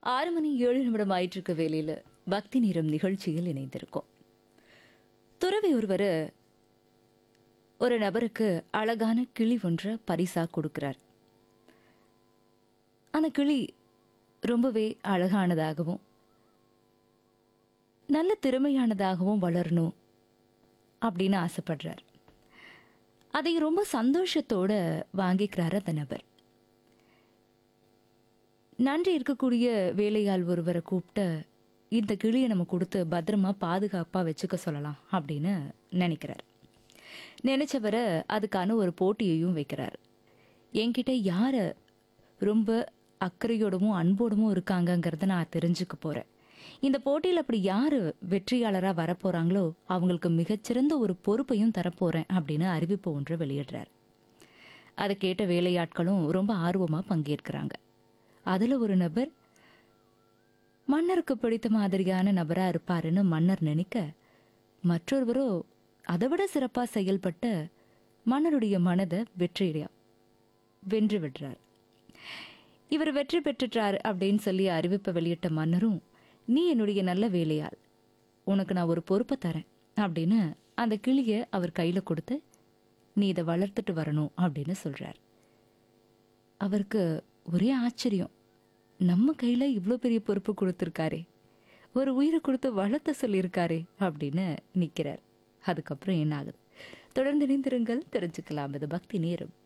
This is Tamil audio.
ஆறு மணி ஏழு நிமிடம் ஆயிட்டு இருக்க வேலையில பக்தி நேரம் நிகழ்ச்சியில் இணைந்திருக்கோம் துறவி ஒருவர் ஒரு நபருக்கு அழகான கிளி ஒன்றை பரிசா கொடுக்கிறார் அந்த கிளி ரொம்பவே அழகானதாகவும் நல்ல திறமையானதாகவும் வளரணும் அப்படின்னு ஆசைப்படுறார் அதை ரொம்ப சந்தோஷத்தோட வாங்கிக்கிறார் அந்த நபர் நன்றி இருக்கக்கூடிய வேலையாள் ஒருவரை கூப்பிட்டு இந்த கிளியை நம்ம கொடுத்து பத்திரமா பாதுகாப்பா வச்சுக்க சொல்லலாம் அப்படின்னு நினைக்கிறார் நினைச்சவரை அதுக்கான ஒரு போட்டியையும் வைக்கிறார் என்கிட்ட யார ரொம்ப அக்கறையோடவும் அன்போடவும் இருக்காங்கங்கிறத நான் தெரிஞ்சுக்க போறேன் இந்த போட்டியில் அப்படி யாரு வெற்றியாளரா வரப்போறாங்களோ அவங்களுக்கு மிகச்சிறந்த ஒரு பொறுப்பையும் தரப்போறேன் அப்படின்னு அறிவிப்பு ஒன்று வெளியிடுறார் அதை கேட்ட வேலையாட்களும் ரொம்ப ஆர்வமா பங்கேற்கிறாங்க அதுல ஒரு நபர் மன்னருக்கு பிடித்த மாதிரியான நபரா இருப்பாருன்னு மன்னர் நினைக்க மற்றொருவரோ அதை விட சிறப்பா செயல்பட்டு மன்னருடைய மனதை வெற்றியா வென்று விடுறார் இவர் வெற்றி பெற்றுட்டார் அப்படின்னு சொல்லி அறிவிப்பை வெளியிட்ட மன்னரும் நீ என்னுடைய நல்ல வேலையாள் உனக்கு நான் ஒரு பொறுப்பை தரேன் அப்படின்னு அந்த கிளியை அவர் கையில கொடுத்து நீ இதை வளர்த்துட்டு வரணும் அப்படின்னு சொல்றார் அவருக்கு ஒரே ஆச்சரியம் நம்ம கையில இவ்வளோ பெரிய பொறுப்பு கொடுத்துருக்காரே ஒரு உயிரை கொடுத்து வளர்த்த சொல்லியிருக்காரே அப்படின்னு நிற்கிறார் அதுக்கப்புறம் என்ன ஆகுது தொடர்ந்து இணைந்திருங்கள் தெரிஞ்சுக்கலாம் இது பக்தி நேரம்